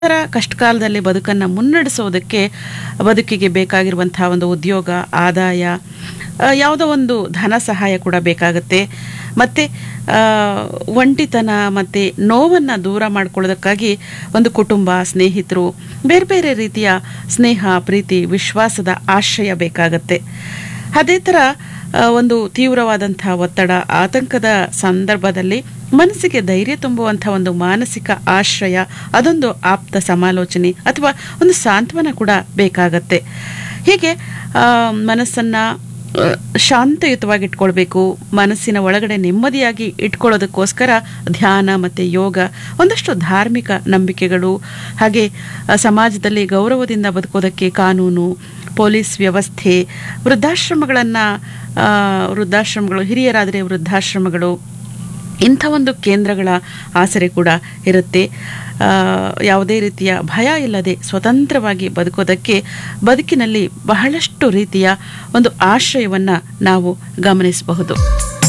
ತರ ಕಷ್ಟಕಾಲದಲ್ಲಿ ಬದುಕನ್ನು ಮುನ್ನಡೆಸೋದಕ್ಕೆ ಬದುಕಿಗೆ ಬೇಕಾಗಿರುವಂತಹ ಒಂದು ಉದ್ಯೋಗ ಆದಾಯ ಆ, ಯಾವುದೋ ಒಂದು ಧನ ಸಹಾಯ ಕೂಡ ಬೇಕಾಗುತ್ತೆ ಮತ್ತು ಒಂಟಿತನ ಮತ್ತು ನೋವನ್ನು ದೂರ ಮಾಡ್ಕೊಳ್ಳೋದಕ್ಕಾಗಿ ಒಂದು ಕುಟುಂಬ ಸ್ನೇಹಿತರು ಬೇರೆ ಬೇರೆ ರೀತಿಯ ಸ್ನೇಹ ಪ್ರೀತಿ ವಿಶ್ವಾಸದ ಆಶ್ರಯ ಬೇಕಾಗತ್ತೆ ಅದೇ ಥರ ಆ, ಒಂದು ತೀವ್ರವಾದಂಥ ಒತ್ತಡ ಆತಂಕದ ಸಂದರ್ಭದಲ್ಲಿ ಮನಸ್ಸಿಗೆ ಧೈರ್ಯ ತುಂಬುವಂಥ ಒಂದು ಮಾನಸಿಕ ಆಶ್ರಯ ಅದೊಂದು ಆಪ್ತ ಸಮಾಲೋಚನೆ ಅಥವಾ ಒಂದು ಸಾಂತ್ವನ ಕೂಡ ಬೇಕಾಗತ್ತೆ ಹೀಗೆ ಆ, ಮನಸ್ಸನ್ನ ಆ, ಶಾಂತಯುತವಾಗಿ ಇಟ್ಕೊಳ್ಬೇಕು ಮನಸ್ಸಿನ ಒಳಗಡೆ ನೆಮ್ಮದಿಯಾಗಿ ಇಟ್ಕೊಳ್ಳೋದಕ್ಕೋಸ್ಕರ ಧ್ಯಾನ ಮತ್ತು ಯೋಗ ಒಂದಷ್ಟು ಧಾರ್ಮಿಕ ನಂಬಿಕೆಗಳು ಹಾಗೆ ಆ, ಸಮಾಜದಲ್ಲಿ ಗೌರವದಿಂದ ಬದುಕೋದಕ್ಕೆ ಕಾನೂನು ಪೊಲೀಸ್ ವ್ಯವಸ್ಥೆ ವೃದ್ಧಾಶ್ರಮಗಳನ್ನು ವೃದ್ಧಾಶ್ರಮಗಳು ಹಿರಿಯರಾದರೆ ವೃದ್ಧಾಶ್ರಮಗಳು ಇಂಥ ಒಂದು ಕೇಂದ್ರಗಳ ಆಸರೆ ಕೂಡ ಇರುತ್ತೆ ಆ, ಯಾವುದೇ ರೀತಿಯ ಭಯ ಇಲ್ಲದೆ ಸ್ವತಂತ್ರವಾಗಿ ಬದುಕೋದಕ್ಕೆ ಬದುಕಿನಲ್ಲಿ ಬಹಳಷ್ಟು ರೀತಿಯ ಒಂದು ಆಶ್ರಯವನ್ನು ನಾವು ಗಮನಿಸಬಹುದು